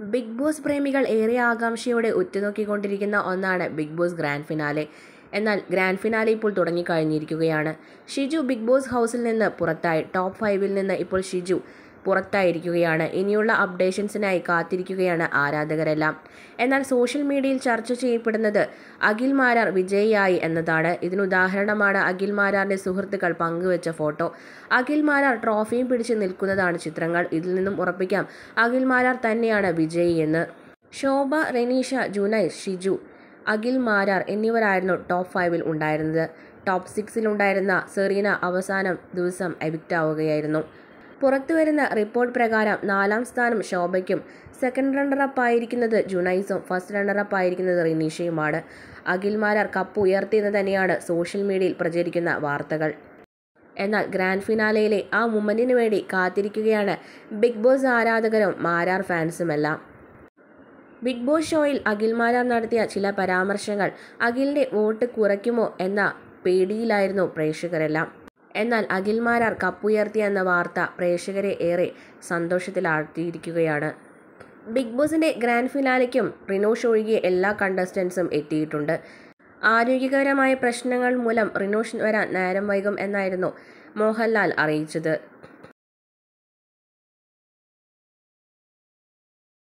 big boss പ്രേമികൾ ഏറെ ആകാംക്ഷയോടെ ഉറ്റുനോക്കിക്കൊണ്ടിരിക്കുന്ന ഒന്നാണ് ബിഗ് ബോസ് ഗ്രാൻഡ് ഫിനാലെ എന്നാൽ ഗ്രാൻഡ് ഫിനാലെ ഇപ്പോൾ തുടങ്ങിക്കഴിഞ്ഞിരിക്കുകയാണ് ഷിജു ബിഗ് ബോസ് ഹൗസിൽ നിന്ന് പുറത്തായി ടോപ്പ് ഫൈവിൽ നിന്ന് ഇപ്പോൾ ഷിജു പുറത്തായിരിക്കുകയാണ് ഇനിയുള്ള അപ്ഡേഷൻസിനായി കാത്തിരിക്കുകയാണ് ആരാധകരെല്ലാം എന്നാൽ സോഷ്യൽ മീഡിയയിൽ ചർച്ച ചെയ്യപ്പെടുന്നത് അഖിൽ മാരാർ വിജയിയായി എന്നതാണ് ഇതിനുദാഹരണമാണ് അഖിൽ മാരാറിന്റെ സുഹൃത്തുക്കൾ പങ്കുവച്ച ഫോട്ടോ അഖിൽ മാരാർ ട്രോഫിയും പിടിച്ച് നിൽക്കുന്നതാണ് ചിത്രങ്ങൾ ഇതിൽ നിന്നും ഉറപ്പിക്കാം അഖിൽ മാരാർ തന്നെയാണ് വിജയി എന്ന് ശോഭ റെനീഷ ജുനൈസ് ഷിജു അഖിൽ മാരാർ എന്നിവരായിരുന്നു ടോപ്പ് ഫൈവിൽ ഉണ്ടായിരുന്നത് ടോപ്പ് സിക്സിലുണ്ടായിരുന്ന സെറീന അവസാനം ദിവസം എവിക്റ്റ് ആവുകയായിരുന്നു പുറത്തുവരുന്ന റിപ്പോർട്ട് പ്രകാരം നാലാം സ്ഥാനം ശോഭയ്ക്കും സെക്കൻഡ് റണ്ണറപ്പ് ആയിരിക്കുന്നത് ജുനൈസും ഫസ്റ്റ് റണ്ണറപ്പ് ആയിരിക്കുന്നത് റിനീഷയുമാണ് അഖിൽ മാരാർ കപ്പ് ഉയർത്തിയെന്ന് തന്നെയാണ് സോഷ്യൽ മീഡിയയിൽ പ്രചരിക്കുന്ന വാർത്തകൾ എന്നാൽ ഗ്രാൻഡ് ഫിനാലയിലെ ആ മൊമെന്റിന് വേണ്ടി കാത്തിരിക്കുകയാണ് ബിഗ് ബോസ് ആരാധകരും മാരാർ ഫാൻസുമെല്ലാം ബിഗ് ബോസ് ഷോയിൽ അഖിൽ മാരാർ നടത്തിയ ചില പരാമർശങ്ങൾ അഖിലിന്റെ വോട്ട് കുറയ്ക്കുമോ എന്ന പേടിയിലായിരുന്നു പ്രേക്ഷകരെല്ലാം എന്നാൽ അഖിൽ മാരാർ കപ്പുയർത്തി എന്ന വാർത്ത പ്രേക്ഷകരെ ഏറെ സന്തോഷത്തിലാഴ്ത്തിയിരിക്കുകയാണ് ബിഗ് ബോസിന്റെ ഗ്രാൻഡ് ഫിനാലയ്ക്കും റിനോഷ് ഒഴികെ എല്ലാ കണ്ടസ്റ്റൻസും എത്തിയിട്ടുണ്ട് ആരോഗ്യകരമായ പ്രശ്നങ്ങൾ മൂലം റിനോഷ് വരാൻ നേരം വൈകും എന്നായിരുന്നു മോഹൻലാൽ അറിയിച്ചത്